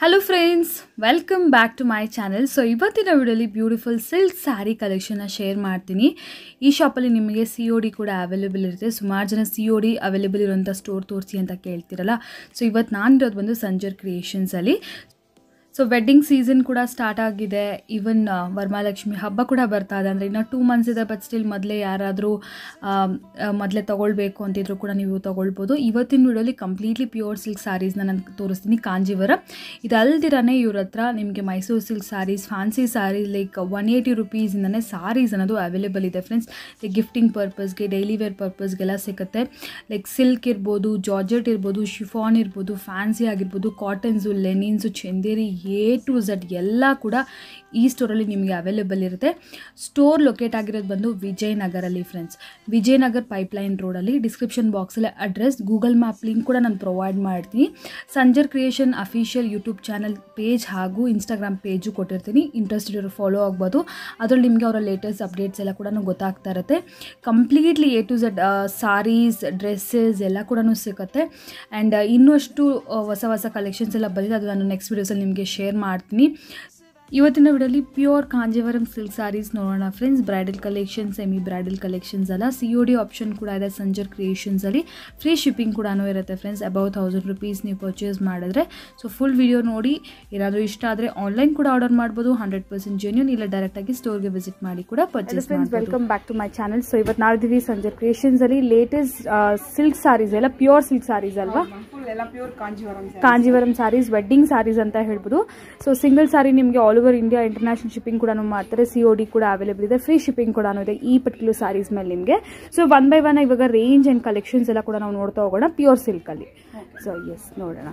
Hello friends welcome back to my channel so ಇವತ್ತಿನ ವಿಡಿಯೋಲಿ beautiful silk saree ಕಲೆಕ್ಷನ್ನ share ಮಾಡ್ತೀನಿ ಈ ಶಾಪಲ್ಲಿ ನಿಮಗೆ ಸಿ ಒ ಡಿ ಕೂಡ ಅವೈಲೇಬಲ್ ಇರುತ್ತೆ ಸುಮಾರು ಜನ ಸಿ ಒ ಡಿ ಅವೈಲೇಬಲ್ ಇರುವಂಥ ಸ್ಟೋರ್ ತೋರಿಸಿ ಅಂತ ಕೇಳ್ತಿರಲ್ಲ ಸೊ ಇವತ್ತು ನಾನು ಇರೋದು ಬಂದು ಸಂಜರ್ ಕ್ರಿಯೇಷನ್ಸಲ್ಲಿ ಸೊ ವೆಡ್ಡಿಂಗ್ ಸೀಸನ್ ಕೂಡ ಸ್ಟಾರ್ಟ್ ಆಗಿದೆ ಈವನ್ ವರಮಹಾಲಕ್ಷ್ಮಿ ಹಬ್ಬ ಕೂಡ ಬರ್ತಾ ಇದೆ ಅಂದರೆ ಇನ್ನು ಟೂ ಮಂತ್ಸ್ ಇದೆ ಬಟ್ ಸ್ಟಿಲ್ ಮೊದಲೇ ಯಾರಾದರೂ ಮೊದಲೇ ತೊಗೊಳ್ಬೇಕು ಅಂತಿದ್ರು ಕೂಡ ನೀವು ತೊಗೊಳ್ಬೋದು ಇವತ್ತಿನ ವಿಡಿಯೋಲಿ ಕಂಪ್ಲೀಟ್ಲಿ ಪ್ಯೂರ್ ಸಿಲ್ಕ್ ಸ್ಯಾರೀಸ್ನ ನಾನು ತೋರಿಸ್ತೀನಿ ಕಾಂಜೀವರ ಇದಲ್ದಿರನೇ ಇವ್ರ ಹತ್ರ ನಿಮಗೆ Mysuru silk sarees fancy sarees like one eighty ರುಪೀಸಿಂದನೇ ಸ್ಯಾರೀಸ್ ಅನ್ನೋದು ಅವೈಲೇಬಲ್ ಇದೆ ಫ್ರೆಂಡ್ಸ್ ಲೈಕ್ ಗಿಫ್ಟಿಂಗ್ ಪರ್ಪಸ್ಗೆ ಡೈಲಿ ವೇರ್ ಪರ್ಪಸ್ಗೆಲ್ಲ ಸಿಗುತ್ತೆ ಲೈಕ್ ಸಿಲ್ಕ್ ಇರ್ಬೋದು ಜಾರ್ಜೆಟ್ ಇರ್ಬೋದು ಶಿಫಾನ್ ಇರ್ಬೋದು ಫ್ಯಾನ್ಸಿ ಆಗಿರ್ಬೋದು cottons linens Chanderi A to Z ಎಲ್ಲ ಕೂಡ ಈ ಸ್ಟೋರಲ್ಲಿ ನಿಮಗೆ ಅವೈಲೇಬಲ್ ಇರುತ್ತೆ ಸ್ಟೋರ್ ಲೊಕೇಟ್ ಆಗಿರೋದು ಬಂದು ವಿಜಯನಗರಲ್ಲಿ ಫ್ರೆಂಡ್ಸ್ ವಿಜಯನಗರ್ ಪೈಪ್ಲೈನ್ ರೋಡಲ್ಲಿ ಡಿಸ್ಕ್ರಿಪ್ಷನ್ ಬಾಕ್ಸಲ್ಲಿ ಅಡ್ರೆಸ್ ಗೂಗಲ್ ಮ್ಯಾಪ್ ಲಿಂಕ್ ಕೂಡ ನಾನು ಪ್ರೊವೈಡ್ ಮಾಡ್ತೀನಿ Sanjar creation official YouTube channel page ಹಾಗೂ ಇನ್ಸ್ಟಾಗ್ರಾಮ್ ಪೇಜು ಕೊಟ್ಟಿರ್ತೀನಿ ಇಂಟ್ರೆಸ್ಟ್ ಇರೋರು ಫಾಲೋ ಆಗ್ಬೋದು ಅದರಲ್ಲಿ ನಿಮಗೆ ಅವರ ಲೇಟೆಸ್ಟ್ ಅಪ್ಡೇಟ್ಸ್ ಎಲ್ಲ ಕೂಡ ಗೊತ್ತಾಗ್ತಾ ಇರುತ್ತೆ completely A to Z sarees dresses ಎಲ್ಲ ಕೂಡ ಸಿಗುತ್ತೆ ಆ್ಯಂಡ್ ಇನ್ನಷ್ಟು ಆ, ಹೊಸ ಹೊಸ ಕಲೆಕ್ಷನ್ಸ್ ಎಲ್ಲ ಬಂದಿದೆ ಅದು ನಾನು ನೆಕ್ಸ್ಟ್ ವೀಡಿಯೋಸಲ್ಲಿ ನಿಮಗೆ ಶೇರ್ ಮಾಡ್ತೀನಿ ಇವತ್ತಿನ ವಿಡಿಯೋಲಿ ಪ್ಯೂರ್ ಕಾಂಜೀವರಂ ಸಿಲ್ಕ್ ಸ್ಯಾರೀಸ್ ನೋಡೋಣ friends bridal collection semi bridal collections ಅಲ್ಲ ಸಿ ಒ ಡಿ ಆಪ್ಷನ್ ಕೂಡ ಇದೆ ಸಂಜರ್ ಕ್ರಿಯೇಷನ್ಸಲ್ಲಿ ಫ್ರೀ ಶಿಪ್ಪಿಂಗ್ ಕೂಡ ಇರುತ್ತೆ ಫ್ರೆಂಡ್ಸ್ ಅಬೌವ್ ತೌಸಂಡ್ ರುಪೀಸ್ ನೀವು ಪರ್ಚೇಸ್ ಮಾಡಿದ್ರೆ ಸೊ ಫುಲ್ ವಿಡಿಯೋ ನೋಡಿ ಏನಾದರೂ ಇಷ್ಟ ಆದರೆ ಆನ್ಲೈನ್ ಕೂಡ ಆರ್ಡರ್ ಮಾಡ್ಬೋದು ಹಂಡ್ರೆಡ್ ಪರ್ಸೆಂಟ್ ಜೆನ್ಯೂನ್ ಇಲ್ಲ ಡೈರೆಕ್ಟಾಗಿ ಸ್ಟೋರ್ಗೆ ವಿಸಿಟ್ ಮಾಡಿ ಕೂಡ purchase friends welcome back to my channel so ಇವತ್ತು ನಾವಿದ್ದೀವಿ ಸಂಜೆ ಕ್ರಿಯೇಷನ್ಸ್ ಅಲ್ಲಿ ಲೇಟೆಸ್ಟ್ ಸಿಲ್ಕ್ ಸಾರೀಸ್ ಎಲ್ಲ ಪ್ಯೂರ್ ಸಿಲ್ಕ್ ಸಾರೀಸ್ ಅಲ್ವಾ ಫುಲ್ ಎಲ್ಲ pure Kanjeevaram Kanjeevaram sarees wedding sarees ಅಂತ ಹೇಳ್ಬೋದು ಸೊ ಸಿಂಗಲ್ ಸಾರಿ ನಿಮಗೆ all over India international shipping ಕೂಡ ಮಾಡ್ತಾರೆ ಸಿ ಒ ಡಿ ಕೂಡ ಅವೈಲೇಬಲ್ ಇದೆ ಫ್ರೀ ಶಿಪ್ಪಿಂಗ್ ಕೂಡ ಇದೆ ಈ ಪರ್ಟಿಕ್ಯುಲರ್ ಸಾರೀಸ್ ಮೇಲೆ ನಿಮಗೆ ಸೊ ಒನ್ ಬೈ ಒನ್ ಇವಾಗ ರೇಂಜ್ ಅಂಡ್ ಕಲೆಕ್ಷನ್ಸ್ ಎಲ್ಲ ಕೂಡ ನಾವು ನೋಡ್ತಾ ಹೋಗೋಣ ಪ್ಯೂರ್ ಸಿಲ್ಕ್ ಅಲ್ಲಿ ಸೊ ಎಸ್ ನೋಡೋಣ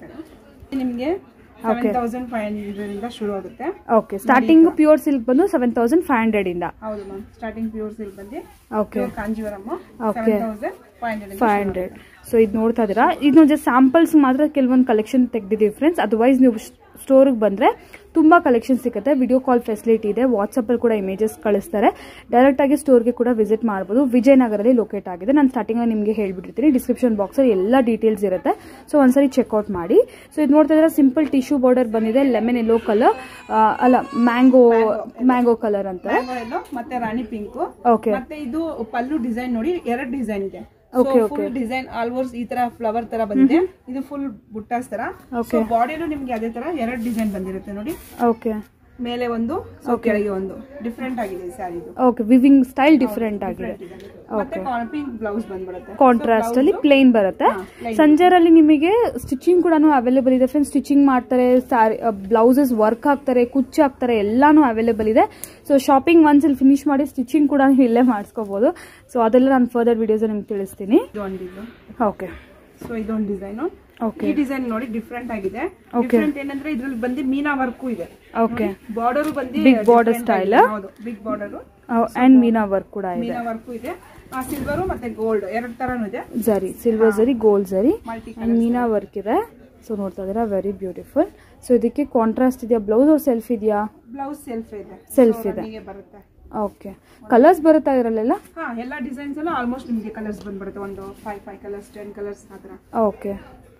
ನಿಮಗೆ ಸೆವೆನ್ ತೌಸಂಡ್ ಫೈವ್ ಹಂಡ್ರೆಡ್ ಇಂದ ಶುರು ಆಗುತ್ತೆ ಓಕೆ ಸ್ಟಾರ್ಟಿಂಗ್ ಪ್ಯೂರ್ ಸಿಲ್ಕ್ ಬಂದು ಸೆವೆನ್ ತೌಸಂಡ್ ಫೈವ್ ಹಂಡ್ರೆಡ್ ಇಂದ ಹೌದು ಮ್ಯಾಮ್ ಸ್ಟಾರ್ಟಿಂಗ್ ಪ್ಯೂರ್ ಸಿಲ್ಕ್ ಬಂದು okay pure Kanjeevaram Okay. Seven thousand five hundred five hundred so ಇದು ನೋಡ್ತಾ ಇದ್ದೀರಾ ಇದು ಜಸ್ಟ್ ಸ್ಯಾಂಪಲ್ಸ್ ಮಾತ್ರ ಕೆಲವೊಂದು ಕಲೆಕ್ಷನ್ ತೆಗ್ದಿದ್ದೀವಿ ಫ್ರೆಂಡ್ಸ್ ಅದರ್ವೈಸ್ ನೀವು ಸ್ಟೋರಿಗೆ ಬಂದರೆ ತುಂಬ ಕಲೆಕ್ಷನ್ ಸಿಗುತ್ತೆ ವಿಡಿಯೋ ಕಾಲ್ ಫೆಸಿಲಿಟಿ ಇದೆ ವಾಟ್ಸಪ್ಪಲ್ಲಿ ಕೂಡ ಇಮೇಜಸ್ ಕಳಿಸ್ತಾರೆ ಡೈರೆಕ್ಟಾಗಿ ಸ್ಟೋರ್ಗೆ ಕೂಡ ವಿಸಿಟ್ ಮಾಡ್ಬೋದು ವಿಜಯನಗರಲ್ಲಿ ಲೊಕೇಟ್ ಆಗಿದೆ ನಾನು ಸ್ಟಾರ್ಟಿಂಗ್ ನಿಮಗೆ ಹೇಳ್ಬಿಟ್ಟಿರ್ತೀನಿ ಡಿಸ್ಕ್ರಿಪ್ಷನ್ ಬಾಕ್ಸಲ್ಲಿ ಎಲ್ಲ ಡೀಟೇಲ್ಸ್ ಇರುತ್ತೆ ಸೊ ಒಂದ್ಸರಿ ಚೆಕ್ಔಟ್ ಮಾಡಿ ಸೊ ಇದು ನೋಡ್ತಾ ಇದ್ರೆ ಸಿಂಪಲ್ ಟಿಶ್ಯೂ ಬಾರ್ಡರ್ ಬಂದಿದೆ ಲೆಮನ್ ಎಲ್ಲೋ ಕಲರ್ ಅಲ್ಲ ಮ್ಯಾಂಗೋ ಮ್ಯಾಂಗೋ ಕಲರ್ ಅಂತ ಎಲ್ಲೋ ಮತ್ತೆ ರಾಣಿ ಪಿಂಕ್ ಓಕೆ ಮತ್ತೆ ಇದು ಪಲ್ಲು ಡಿಸೈನ್ ನೋಡಿ ಎರಡು ಡಿಸೈನ್ ಇದೆ Okay, ಫುಲ್ ಡಿಸೈನ್ ಆಲ್ಮೋಸ್ಟ್ ಈ ತರ ಫ್ಲವರ್ ತರ ಬಂದಿದೆ ಇದು ಫುಲ್ ಬುಟ್ಟಾಸ್ ತರ ಸೊ ಬಾಡಿನೂ ನಿಮ್ಗೆ ಅದೇ ತರ ಎರಡು ಡಿಸೈನ್ ಬಂದಿರುತ್ತೆ ನೋಡಿ ಓಕೆ ಮೇಲೆ ಒಂದು ಸೊ ಕೆಳಗೆ ಒಂದು ಡಿಫ್ರೆಂಟ್ ಆಗಿದೆ ಈ ಸ್ಯಾರಿ ಇದು ಓಕೆ ವಿವಿಂಗ್ ಸ್ಟೈಲ್ ಡಿಫ್ರೆಂಟ್ ಆಗಿದೆ ಮತ್ತೆ ಪಿಂಕ್ ಬ್ಲೌಸ್ ಬಂದ್ಬಿಡುತ್ತೆ ಕಾಂಟ್ರಾಸ್ಟ್ ಅಲ್ಲಿ ಪ್ಲೇನ್ ಬರುತ್ತೆ ಸಂಜರಲ್ಲಿ ನಿಮಗೆ ಸ್ಟಿಚಿಂಗ್ ಕೂಡ ಅವೈಲೇಬಲ್ ಇದೆ ಫ್ರೆಂಡ್ಸ್ ಸ್ಟಿಚಿಂಗ್ ಮಾಡ್ತಾರೆ ಬ್ಲೌಸಸ್ ವರ್ಕ್ ಹಾಕ್ತಾರೆ ಕುಚ್ಚು ಹಾಕ್ತಾರೆ ಎಲ್ಲಾನು ಅವೈಲೇಬಲ್ ಇದೆ ಸೊ ಶಾಪಿಂಗ್ ಒನ್ಸ್ ಇಲ್ಲಿ ಫಿನಿಶ್ ಮಾಡಿ ಸ್ಟಿಚಿಂಗ್ ಕೂಡ ನೀವು ಇಲ್ಲೇ ಮಾಡಿಸ್ಕೋಬಹುದು ಸೊ ಅದೆಲ್ಲ ನಾನು ಫರ್ದರ್ ವಿಡಿಯೋಸ್ ನಿಮ್ಗೆ ತಿಳಿಸ್ತೀನಿ ಇದೊಂದು ಇದು ಓಕೆ ಸೊ ಇದೊಂದು ಡಿಸೈನ್ ಓಕೆ ಈ ಡಿಸೈನ್ ನೋಡಿ ಡಿಫ್ರೆಂಟ್ ಆಗಿದೆ ಡಿಫ್ರೆಂಟ್ ಏನಂದ್ರೆ ಇದ್ರಲ್ಲಿ ಬಂದು ಮೀನಾ ವರ್ಕು ಇದೆ ಓಕೆ ಬಾರ್ಡರ್ ಬಂದು Big border different style? ಆಗಿದೆ. ಹೌದು big border and meena work ಕೂಡ ಇದೆ ಮೀನಾ ವರ್ಕು ಇದೆ ಆ ಸಿಲ್ವರು ಮತ್ತೆ ಗೋಲ್ಡ್ ಎರಡ್ ತರನು ಇದೆ ಜರಿ silver zari gold zari multi and meena work ಇದೆ ಸೊ ನೋಡ್ತಾ ಇದ್ದೀರಾ ವೆರಿ ಬ್ಯೂಟಿಫುಲ್ ಸೊ ಇದಕ್ಕೆ ಕಾಂಟ್ರಾಸ್ಟ್ ಇದೆಯಾ ಬ್ಲೌಸ್ ಅವ್ರ ಸೆಲ್ಫ್ ಇದೆಯಾ ಬ್ಲೌಸ್ ಸೆಲ್ಫ್ ಇದೆ Self So, ಇದೆ. running ಗೆ ಬರುತ್ತೆ ಓಕೆ ಕಲರ್ಸ್ ಬರುತ್ತಾ ಇರಲ್ಲ ಹಾ ಎಲ್ಲಾ ಡಿಸೈನ್ಸ್ ಎಲ್ಲ ಆಲ್ಮೋಸ್ಟ್ ನಿಮಗೆ ಕಲರ್ಸ್ ಬಂದ್ಬಿಡುತ್ತೆ ಒಂದು five five colours ten colours ಆ ತರ ಓಕೆ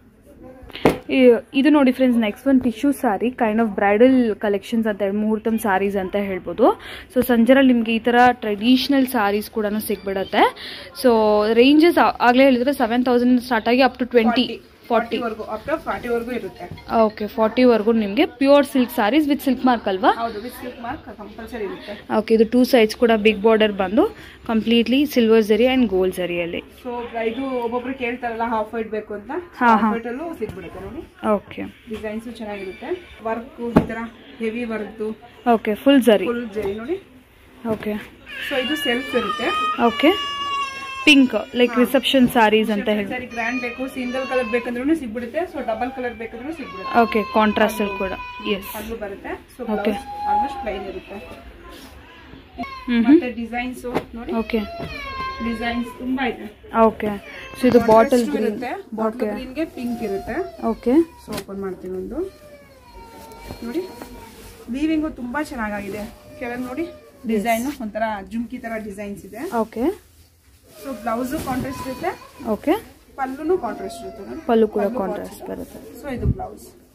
ಇದು ನೋಡಿ ಫ್ರೆಂಡ್ಸ್ ನೆಕ್ಸ್ಟ್ ಒಂದು tissue saree kind of bridal collections ಅಂತ ಹೇಳಿ ಮುಹೂರ್ತಮ್ ಸಾರೀಸ್ ಅಂತ ಹೇಳ್ಬೋದು ಸೊ ಸಂಜರಲ್ಲಿ ನಿಮಗೆ ಈ ಥರ ಟ್ರೆಡಿಷ್ನಲ್ ಸಾರೀಸ್ ಕೂಡ ಸಿಗ್ಬಿಡತ್ತೆ ಸೊ ರೇಂಜಸ್ ಆಗಲೇ ಹೇಳಿದ್ರೆ ಸೆವೆನ್ ತೌಸಂಡ್ ಸ್ಟಾರ್ಟ್ ಆಗಿ ಅಪ್ ಟು ಟ್ವೆಂಟಿ ಫಾರ್ಟಿ ವರ್ಗು ಅಪ್ ಟು ಫಾರ್ಟಿ ವರ್ಗು ಇರುತ್ತೆ ಓಕೆ ಫಾರ್ಟಿವರೆಗೂ ನಿಮಗೆ pure silk sarees with silk mark ಅಲ್ವಾ ಹೌದು ವಿತ್ ಸಿಲ್ಕ್ ಮಾರ್ಕ್ ಕಂಪಲ್ಸರಿ ಇರುತ್ತೆ ಓಕೆ ಇದು ಟೂ ಸೈಡ್ಸ್ ಕೂಡ ಬಿಗ್ ಬಾರ್ಡರ್ ಬಂದು completely silver zari and gold ಜರಿಯಲ್ಲಿ ಸೊ ಇದು ಒಬ್ಬೊಬ್ರು ಕೇಳ್ತಾರಲ್ಲ ಹಾಫ್ ವೈಟ್ ಬೇಕು ಅಂತ ಹಾ, ಹಾಫ್ ಹಾ. ವೈಟ್ ಅಲ್ಲೂ ಸಿಗ್ಬಿಡುತ್ತೆ ನೋಡಿ ಓಕೆ ಡಿಸೈನ್ಸ್ ಚೆನ್ನಾಗಿರುತ್ತೆ ವರ್ಕ್ ಈ ತರ ಹೆವಿ ವರ್ಕ್ದು okay full zari full zari ನೋಡಿ ಓಕೆ ಸೊ ಇದು ಸೆಲ್ಫ್ ಇರುತ್ತೆ okay pink like reception sarees ಅಂತ ಹೇಳಿ ಸರಿ ಗ್ರ್ಯಾಂಡ್ ಬೇಕು ಸಿಂಗಲ್ ಕಲರ್ ಬೇಕಂದ್ರೂ ಸಿಗ್ಬಿಡುತ್ತೆ ಸೊ ಡಬಲ್ ಕಲರ್ ಬೇಕಂದ್ರೂ ಸಿಗ್ಬಿಡುತ್ತೆ ಓಕೆ ಕಾಂಟ್ರಾಸ್ಟ್ ಕೂಡ ಎಸ್ ಅಲ್ಲೂ ಬರುತ್ತೆ ಸೊ Okay. ಆಲ್ಮೋಸ್ಟ್ ಪ್ಲೈನ್ ಇರುತ್ತೆ ಹ್ಮ್ ಮತ್ತೆ ಡಿಸೈನ್ಸ್ ನೋಡಿ ಓಕೆ ಡಿಸೈನ್ಸ್ ತುಂಬಾ ಇದೆ ಓಕೆ ಸೊ ಇದು ಬಾಟಲ್ Contrast ಗ್ರೀನ್ ಇರುತ್ತೆ ಬಾಟಲ್ ಗ್ರೀನ್ಗೆ ಪಿಂಕ್ ಇರುತ್ತೆ ಓಕೆ ಸೊ ಓಪನ್ ಮಾಡ್ತೀನಿ ಒಂದು ನೋಡಿ ವೀವಿಂಗು ತುಂಬಾ ಚೆನ್ನಾಗಿದೆ ಕೆಳಗೆ ನೋಡಿ ಡಿಸೈನ್ ಒಂಥರ ಜುಮ್ಕಿ ತರ ಡಿಸೈನ್ಸ್ ಇದೆ ಓಕೆ ಸೊ ಬ್ಲೌಸ್ ಕಾಂಟ್ರಾಸ್ಟ್ ಇರುತ್ತೆ ಓಕೆ ಪಲ್ಲುನು ಕಾಂಟ್ರಾಸ್ಟ್ ಇರುತ್ತೆ ನೋಡಿ ಪಲ್ಲು ಕೂಡ ಕಾಂಟ್ರಾಸ್ಟ್ ಬರುತ್ತೆ ಸೊ ಇದು ಬ್ಲೌಸ್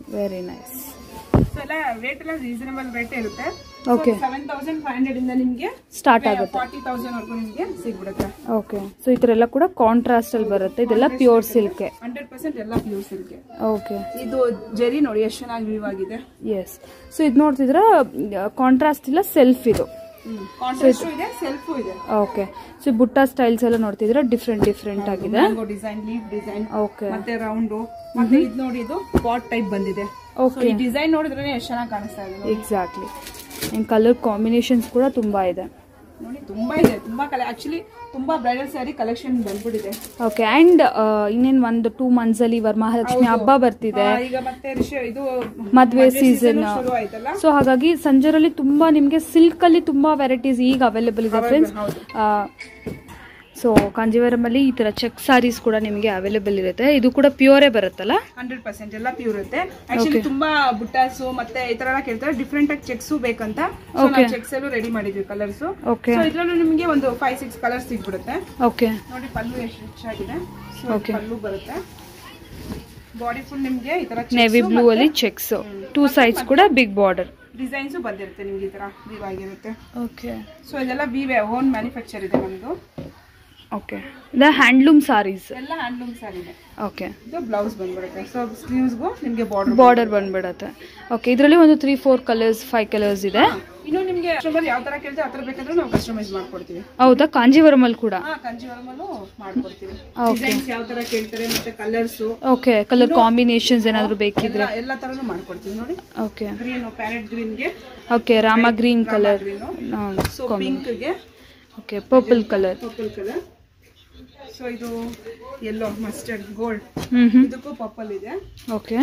ವೆರಿ ನೈಸ್ ಸೊ ಎಲ್ಲ ರೇಟ್ ಎಲ್ಲ ರೀಸನಬಲ್ ರೇಟ್ ಇರುತ್ತೆ Okay. Seven thousand five hundred ಇಂದ ನಿಮ್ಗೆ ಸ್ಟಾರ್ಟ್ ಆಗುತ್ತೆ ಫಾರ್ಟಿ ತೌಸಂಡ್ ವರ್ಗು ನಿಮ್ಗೆ ಸಿಗ್ಬಿಡುತ್ತೆ ಓಕೆ ಸೊ ಈ ಥರ ಎಲ್ಲ ಕೂಡ ಕಾಂಟ್ರಾಸ್ಟ್ ಅಲ್ಲಿ ಬರುತ್ತೆ ಇದೆಲ್ಲ ಪ್ಯೂರ್ ಸಿಲ್ಕೆ ಹಂಡ್ರೆಡ್ ಪರ್ಸೆಂಟ್ ಎಲ್ಲ ಪ್ಯೂರ್ ಸಿಲ್ಕ್ ಓಕೆ ಇದು ಜರಿ ನೋಡಿ ಎಷ್ಟು ಚೆನ್ನಾಗಿ ವ್ಯೂ ಆಗಿದೆ ಎಸ್ ಸೊ ಇದು ನೋಡ್ತಿದ್ರ ಕಾಂಟ್ರಾಸ್ಟ್ ಇಲ್ಲ ಸೆಲ್ಫ್ ಇದು ಕಾಂಟ್ರಾಸ್ಟ್ ಇದೆ ಸೆಲ್ಫ್ ಇದೆ ಓಕೆ ಸೊ ಬುಟ್ಟ ಸ್ಟೈಲ್ಸ್ ಎಲ್ಲ ನೋಡ್ತಿದ್ರ ಡಿಫ್ರೆಂಟ್ ಡಿಫ್ರೆಂಟ್ ಆಗಿದೆ mango design leaf design okay ಮತ್ತೆ ರೌಂಡ್ ಮತ್ತೆ ಇದು ನೋಡಿ ಇದು ಪಾಟ್ ಟೈಪ್ ಬಂದಿದೆ Okay. So, ಈ ಡಿಸೈನ್ ನೋಡಿದ್ರೆ ಎಷ್ಟು ಚೆನ್ನಾಗಿ ಕಾಣಿಸ್ತಾ ಇದೆ ನೋಡಿ. ಎಕ್ಸಾಕ್ಟ್ಲಿ ಅಂಡ್ ಕಲರ್ ಕಾಂಬಿನೇಷನ್ಸ್ ಕೂಡ ತುಂಬಾ ಇದೆ ನೋಡಿ ತುಂಬಾ ಇದೆ ತುಂಬಾ ಕಲೆ ಆಕ್ಚುಲಿ ತುಂಬಾ ಬ್ರೈಡಲ್ ಸ್ಯಾರಿ ಕಲೆಕ್ಷನ್ ಬಂದ್ಬಿಟ್ಟಿದೆ ಓಕೆ ಅಂಡ್ ಇನ್ನೇನ್ ಒಂದು ಟೂ ಮಂತ್ಸ್ ಅಲ್ಲಿ ವರಮಹಾಲಕ್ಷ್ಮಿ ಹಬ್ಬ ಬರ್ತಿದೆ ಆ, ಈಗ ಮತ್ತೆ ರಿಷ- ಇದು ಮದ್ವೆ season ಸೀಸನ್ ಶುರು ಆಯ್ತಲ್ಲ ಸೊ ಹಾಗಾಗಿ ಸಂಜರಲ್ಲಿ ತುಂಬಾ ನಿಮಗೆ ಸಿಲ್ಕ್ ಅಲ್ಲಿ ತುಂಬಾ ವೆರೈಟೀಸ್ ಈಗ ಅವೈಲೇಬಲ್ ಇದೆ ಫ್ರೆಂಡ್ಸ್ ಸೊ ಕಾಂಜೀವರಂ ಅಲ್ಲಿ ಈ ತರ ಚೆಕ್ ಸಾರೀಸ್ ಕೂಡ ನಿಮಗೆ ಅವೈಲೇಬಲ್ ಇರುತ್ತೆ ಇದು ಕೂಡ ಪ್ಯೂರೇ ಬರುತ್ತಲ್ಲ ಹಂಡ್ರೆಡ್ ಪರ್ಸೆಂಟ್ ಎಲ್ಲ ಪ್ಯೂರ್ ಇರುತ್ತೆ ಆಕ್ಚುಲಿ ತುಂಬಾ ಬುಟ್ಟಾಸು ಮತ್ತೆ ಈ ತರ ಎಲ್ಲ ಕೇಳ್ತಾರೆ ಡಿಫ್ರೆಂಟ್ ಆಗಿ ಚೆಕ್ಸು ಬೇಕಂತ ಸೊ ನಾವು ಚೆಕ್ಸ್ ಅಲ್ಲೂ ರೆಡಿ ಮಾಡಿದ್ವಿ ಕಲರ್ಸ್ ಓಕೆ ಸೊ ಇದ್ರಲ್ಲೂ ನಿಮಗೆ ಒಂದು ಫೈವ್ ಸಿಕ್ಸ್ ಕಲರ್ಸ್ ಸಿಗ್ಬಿಡುತ್ತೆ ಓಕೆ ನೋಡಿ ಪಲ್ಲು ಎಷ್ಟು ರಿಚ್ ಆಗಿದೆ ಸೊ ಪಲ್ಲು ಬರುತ್ತೆ ಬಾಡಿ ಫುಲ್ ನಿಮ್ಗೆ ಈ ತರ ನೇವಿ ಬ್ಲೂ ಅಲ್ಲಿ ಚೆಕ್ಸ್ ಟೂ ಸೈಡ್ಸ್ ಕೂಡ ಬಿಗ್ ಬಾರ್ಡರ್ ಡಿಸೈನ್ಸ್ ಬಂದಿರುತ್ತೆ ನಿಮ್ಗೆ ಈ ತರ ವೀವ್ ಆಗಿರುತ್ತೆ ಓಕೆ ಸೊ ಇದೆಲ್ಲ ವೀವ್ ಓನ್ ಮ್ಯಾನುಫ್ಯಾಕ್ಚರ್ ಇದೆ ನಮ್ದು ಓಕೆ ಇದು ಹ್ಯಾಂಡ್ಲೂಮ್ ಸಾರೀಸ್ ಎಲ್ಲ ಹ್ಯಾಂಡ್ಲೂಮ್ ಸಾರಿ ಇದೆ ಓಕೆ ಇದು ಬ್ಲೌಸ್ ಬಂದ್ಬಿಡುತ್ತೆ ಸೊ ಸ್ಲೀವ್ಸ್ಗೂ ನಿಮ್ಗೆ ಬಾರ್ಡರ್ ಬಾರ್ಡರ್ ಬಂದ್ಬಿಡತ್ತೆ ಓಕೆ ಇದರಲ್ಲಿ ಒಂದು three four colours five colours ಇದೆ ಇನ್ನು ನಿಮ್ಗೆ ಕಸ್ಟಮರ್ ಯಾವ ತರ ಕೇಳ್ತಾರೆ ಆ ತರ ಬೇಕಾದ್ರೆ ನಾವು ಕಸ್ಟಮೈಸ್ ಮಾಡ್ಕೊಡ್ತೀವಿ ಹೌದಾ ಕಾಂಜೀವರಂ ಅಲ್ಲಿ ಕೂಡ ಹಾ ಕಂಚಿವರಮಲ್ಲೂ ಮಾಡ್ಕೊಡ್ತೀವಿ Okay. ಡಿಸೈನ್ಸ್ ಯಾವ ತರ ಕೇಳ್ತಾರೆ ಮತ್ತೆ ಕಲರ್ಸ್ ಓಕೆ ಕಲರ್ ಕಾಂಬಿನೇಷನ್ಸ್ ಏನಾದ್ರು ಬೇಕಿದ್ರೆ ಎಲ್ಲ ಎಲ್ಲ ತರನು ಮಾಡ್ಕೊಡ್ತೀವಿ ನೋಡಿ ಓಕೆ ಗ್ರೀನ್ ಪ್ಯಾರೆಟ್ ಗ್ರೀನ್ಗೆ okay Rama green colour green so ಪಿಂಕ್ಗೆ okay purple colour purple colour so ಇದು yellow mustard gold hmm hmm ಇದಕ್ಕೂ ಪರ್ಪಲ್ ಇದೆ ಓಕೆ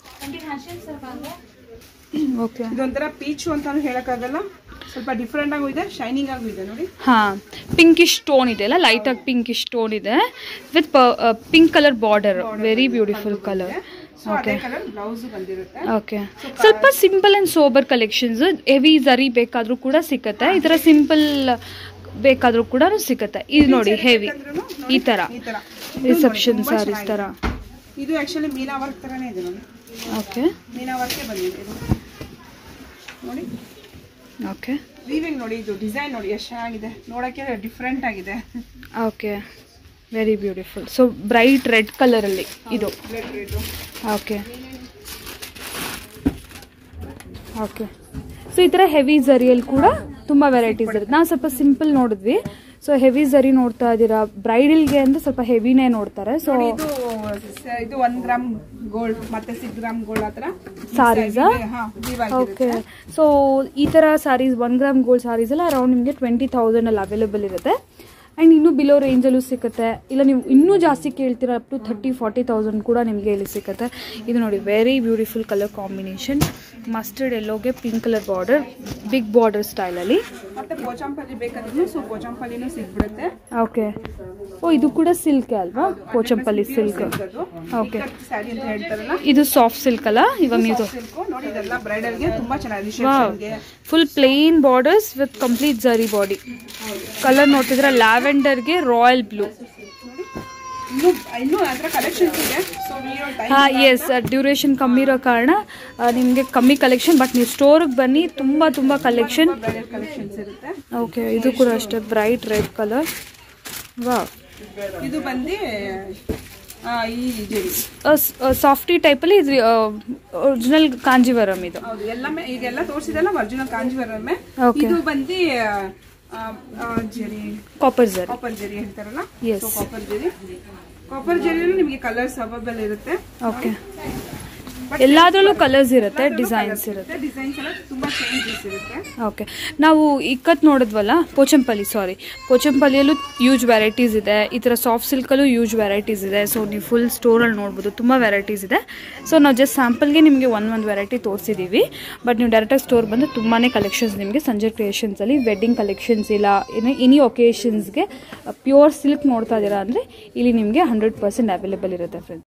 ಓಕೆ ಇದೊಂಥರ ಪೀಚು ಅಂತಾನು ಹೇಳಕ್ಕಾಗಲ್ಲ ಸ್ವಲ್ಪ ಡಿಫ್ರೆಂಟ್ ಆಗೂ ಇದೆ ಶೈನಿಂಗ್ ಆಗೂ ಇದೆ ನೋಡಿ ಹಾ ಪಿಂಕಿಶ್ ಟೋನ್ ಇದೆ ಅಲ್ಲ ಲೈಟ್ ಆಗಿ ಪಿಂಕಿಶ್ ಟೋನ್ ಇದೆ with pink colour border very beautiful colour so ಅದೇ ಕಲರ್ ಬ್ಲೌಸ್ ಬಂದಿರುತ್ತೆ ಓಕೆ ಸ್ವಲ್ಪ simple and sober collections heavy zari ಬೇಕಾದ್ರೂ ಕೂಡ ಸಿಕ್ಕತ್ತೆ ಈ ತರ ಸಿಂಪಲ್ ಬೇಕಾದ್ರೂ ಕೂಡ ಸಿಕ್ಕತ್ತೆ ಇದು ನೋಡಿ ಹೆವಿ ಅಂದ್ರೂನು ಈ ತರ ಈ ತರ ರಿಸೆಪ್ಷನ್ ಸಾರೀಸ್ ತರ ಇದು ಆಕ್ಚುಲಿ ಮೀನಾ ವರ್ಕ್ ತರನೇ ಇದೆ ನೋಡಿ ಓಕೆ ಮೀನಾ ವರ್ಕೇ ಬಂದಿದೆ ಇದು ನೋಡಿ ಓಕೆ ವೀವಿಂಗ್ ನೋಡಿ ಇದು ಡಿಸೈನ್ ನೋಡಿ ಎಷ್ಟು ಚೆನ್ನಾಗಿದೆ ನೋಡಕ್ಕೆ ಡಿಫ್ರೆಂಟ್ ಆಗಿದೆ okay very beautiful so bright red colour ಅಲ್ಲಿ ಇದು red red okay okay so ಈ ಥರ ಹೆವಿ ಝರಿಯಲ್ಲಿ ಕೂಡ ತುಂಬ ವೆರೈಟೀಸ್ ಇರುತ್ತೆ ನಾವು ಸ್ವಲ್ಪ ಸಿಂಪಲ್ ನೋಡಿದ್ವಿ ಸೊ ಹೆವಿ ಝರಿ ನೋಡ್ತಾ ಇದ್ದೀರಾ ಬ್ರೈಡಲ್ಗೆ ಅಂದ್ರೆ ಸ್ವಲ್ಪ ಹೆವಿನೇ ನೋಡ್ತಾರೆ ಸೊ ನೋಡಿ ಇದು ಸ- ಇದು ಒಂದ್ ಗ್ರಾಮ್ ಗೋಲ್ಡ್ ಮತ್ತೆ ಸಿಕ್ಸ್ ಗ್ರಾಮ್ ಗೋಲ್ಡ್ ಆತರ ಸಾರೀಸಾ ಹಾ weave ಓಕೆ ಆಗಿರುತ್ತೆ ಸೊ ಈ ಥರ sarees one gram gold sarees ಎಲ್ಲ ಅರೌಂಡ್ ನಿಮಗೆ ಟ್ವೆಂಟಿ ತೌಸಂಡಲ್ಲಿ ಅವೈಲೇಬಲ್ ಇರುತ್ತೆ ಆ್ಯಂಡ್ ಇನ್ನೂ ಬಿಲೋ ರೇಂಜಲ್ಲೂ ಸಿಗುತ್ತೆ ಇಲ್ಲ ನೀವು ಇನ್ನೂ ಜಾಸ್ತಿ ಕೇಳ್ತೀರಾ up to thirty forty thousand ಕೂಡ ನಿಮಗೆ ಇಲ್ಲಿ ಸಿಗುತ್ತೆ ಇದು ನೋಡಿ very beautiful colour combination mustard ಎಲ್ಲೋಗೆ pink colour border big border ಸ್ಟೈಲಲ್ಲಿ ಮತ್ತೆ ಪೋಚಂಪಲ್ಲಿ ಬೇಕಾದ್ರೂ ಸೊ ಪೋಚಂಪಲ್ಲಿನೂ ಸಿಗ್ಬಿಡುತ್ತೆ ಓಕೆ ಓ ಇದು ಕೂಡ ಸಿಲ್ಕ್ ಅಲ್ವಾ ಪೋಚಂಪಲ್ಲಿ ಸಿಲ್ಕ್ ಓಕೆ ಸ್ಯಾರಿ ಅಂತ ಹೇಳ್ತಾರಲ್ಲ ಇದು ಸಾಫ್ಟ್ ಸಿಲ್ಕ್ ಅಲ್ಲ ಇವಾಗ ನೀವು ಸಿಲ್ಕ್ ನೋಡಿ ಇದೆಲ್ಲ ಬ್ರೈಡಲ್ಗೆ ತುಂಬಾ ಚೆನ್ನಾಗಿ ರಿಸೆಪ್ಷನ್ಗೆ full plain borders with complete zari body colour ನೋಡ್ತಿದ್ರೆ ಲ್ಯಾವೆಂಡರ್ಗೆ ರಾಯಲ್ ಬ್ಲೂ ಇನ್ನು ಇನ್ನೂ ಅದ್ರ ಕಲೆಕ್ಷನ್ಸ್ ಇದೆ ಸೊ ವಿಡಿಯೋ ಟೈಮ್ ಹಾ ಎಸ್ ಡ್ಯೂರೇಷನ್ ಕಮ್ಮಿ ಇರೋ ಕಾರಣ ನಿಮಗೆ ಕಮ್ಮಿ ಕಲೆಕ್ಷನ್ ಬಟ್ ನೀವು ಸ್ಟೋರ್ಗೆ ಬನ್ನಿ ತುಂಬ ತುಂಬ ಕಲೆಕ್ಷನ್ ಬ್ರೈಡಲ್ ಕಲೆಕ್ಷನ್ಸ್ ಇರುತ್ತೆ ಓಕೆ ಇದು ಕೂಡ ಅಷ್ಟೇ ಬ್ರೈಟ್ ರೆಡ್ ಕಲರ್ ವಾ ಇದು ಬಂದು ಆ, ಈ ಜರಿ ಸಾಫ್ಟಿ ಟೈಪಲ್ಲಿ ಇದು ಒರಿಜಿನಲ್ ಕಾಂಜಿವರಂ ಇದು ಹೌದು ಎಲ್ಲமே ಈಗೆಲ್ಲ ತೋರಿಸಿದಲ್ಲ ಒರಿಜಿನಲ್ ಕಾಂಜಿವರಮ್ಮೆ Okay. ಇದು ಬಂದು ಆ, ಆ, ಜರಿ ಕಾಪರ್ ಜರಿ ಕಾಪರ್ ಜರಿ ಹೇಳ್ತಾರಲ್ಲ Yes. ಕಾಪರ್ ಜರಿ ಕಾಪರ್ ಜರಿನೂ ನಿಮಗೆ ಕಲರ್ಸ್ ಅವೈಬಲ್ ಇರುತ್ತೆ ಓಕೆ ಎಲ್ಲಾದ್ರಲ್ಲೂ ಕಲರ್ಸ್ ಇರುತ್ತೆ ಡಿಸೈನ್ಸ್ ಇರುತ್ತೆ ಡಿಸೈನ್ಸ್ ಎಲ್ಲ ತುಂಬಾ ಚೇಂಜಸ್ ಇರುತ್ತೆ ಓಕೆ ನಾವು ಇಕ್ಕತ್ ನೋಡಿದ್ವಲ್ಲ ಪೋಚಂಪಲ್ಲಿ ಸಾರಿ ಪೋಚಂಪಲ್ಲಿಯಲ್ಲೂ ಯೂಜ್ ವೆರೈಟೀಸ್ ಇದೆ ಈ ಥರ ಸಾಫ್ಟ್ ಸಿಲ್ಕಲ್ಲೂ ಯೂಜ್ ವೆರೈಟೀಸ್ ಇದೆ ಸೊ ನೀವು ಫುಲ್ ಸ್ಟೋರಲ್ಲಿ ನೋಡ್ಬೋದು ತುಂಬ ವೆರೈಟೀಸ್ ಇದೆ ಸೊ ನಾವು ಜಸ್ಟ್ ಸ್ಯಾಂಪಲ್ಗೆ ನಿಮಗೆ ಒಂದು ಒಂದು ವೆರೈಟಿ ತೋರಿಸಿದ್ದೀವಿ ಬಟ್ ನೀವು ಡೈರೆಕ್ಟಾಗಿ ಸ್ಟೋರ್ ಬಂದು ತುಂಬಾ ಕಲೆಕ್ಷನ್ಸ್ ನಿಮಗೆ ಸಂಜೆ ಕ್ರಿಯೇಷನ್ಸಲ್ಲಿ ವೆಡ್ಡಿಂಗ್ ಕಲೆಕ್ಷನ್ಸ್ ಇಲ್ಲ ಏನೇ ಎನಿ ಒಕೇಶನ್ಸ್ಗೆ ಪ್ಯೂರ್ ಸಿಲ್ಕ್ ನೋಡ್ತಾ ಇದ್ದೀರಾ ಅಂದರೆ ಇಲ್ಲಿ ನಿಮಗೆ ಹಂಡ್ರೆಡ್ ಪರ್ಸೆಂಟ್ ಅವೈಲೇಬಲ್ ಇರುತ್ತೆ ಫ್ರೆಂಡ್ಸ್